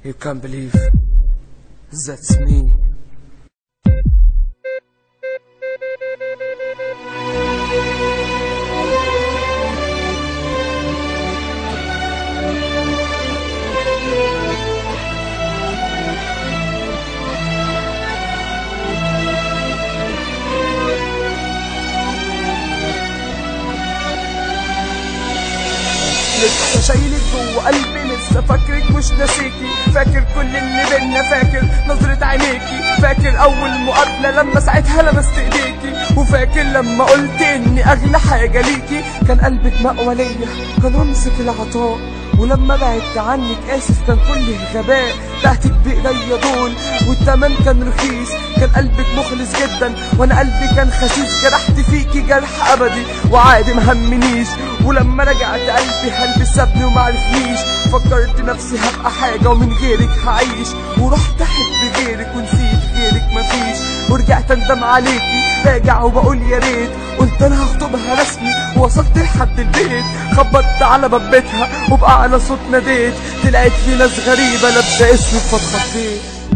You can't believe that's me. لسه شايلك جوه قلبي لسه فاكرك مش ناسيكي فاكر كل اللي بينا فاكر نظرة عينيكي فاكر أول مقابلة لما ساعتها لمست إيديكي وفاكر لما قلت إني أغلى حاجة ليكي كان قلبك مأوى ليا كان رمز في العطاء ولما بعدت عنك آسف كان كل الغباء تحتك بإيديا دول والتمن كان رخيص كان قلبك مخلص جدا وانا قلبي كان خسيس جرحت فيكي جرح ابدي وعادي مهمنيش ولما رجعت قلبي قلبي سابني ومعرفنيش فكرت نفسي هبقى حاجة ومن غيرك هعيش ورحت احب غيرك ونسيت غيرك مفيش ورجعت اندم عليكي راجع وبقول يا ريت قلت انا هخطبها رسمي ووصلت لحد البيت خبطت على باب بيتها وبأعلى صوت ناديت طلعت في ناس غريبة لابسة اسمي فاتخضيت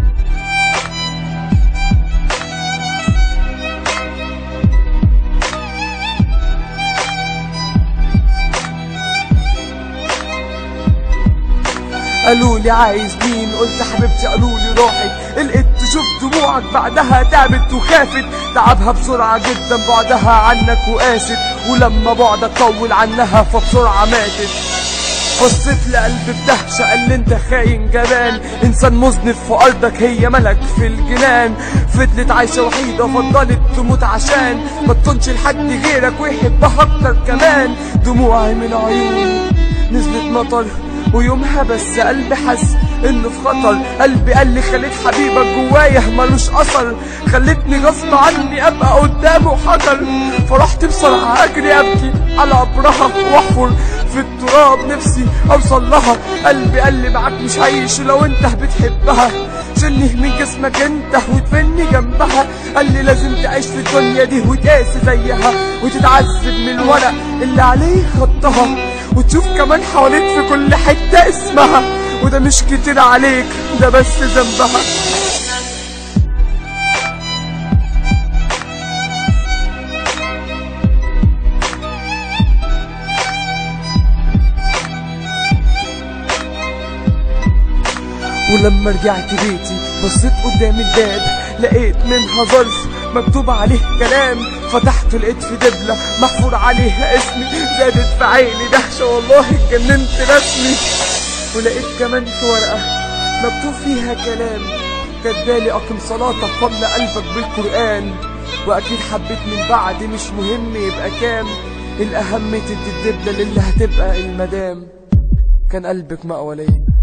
قالوا لي عايز مين قلت حبيبتي قالوا لي روحي لقيت تشوف دموعك بعدها تعبت وخافت تعبها بسرعة جدا بعدها عنك وقاست ولما بعدك طول عنها فبسرعة ماتت بصيت لقلبي بدهشة قال لي انت خاين جبان انسان مذنب في ارضك هي ملك في الجنان فضلت عايشة وحيدة فضلت تموت عشان ما تكونش لحد غيرك ويحبها اكتر كمان دموعي من عيوني نزلت مطر ويومها بس قلبي حس انه في خطر قلبي قال لي خليت حبيبك جوايا ملوش اثر خلتني غصب عني ابقى قدامه حجر فرحت بسرعه اجري ابكي على قبرها واحفر في التراب نفسي اوصل لها قلبي قال لي معاك مش هعيش لو انت بتحبها شيلني من جسمك انت وتفني جنبها قال لي لازم تعيش في الدنيا دي وتقاسي زيها وتتعذب من الورق اللي عليه خطها وتشوف كمان حواليك في كل حتة اسمها وده مش كتير عليك ده بس ذنبها ولما رجعت بيتي بصيت قدام الباب لقيت منها ظرف مكتوب عليه كلام فتحته لقيت في دبلة محفور عليها اسمي زادت في عيني دهشة والله اتجننت رسمي ولقيت كمان في ورقة مكتوب فيها كلام كاتبالي أقم صلاتك واملى قلبك بالقرآن وأكيد حبيت من بعد مش مهم يبقى كام الأهم تدي الدبلة للي هتبقى المدام كان قلبك مأوى ليا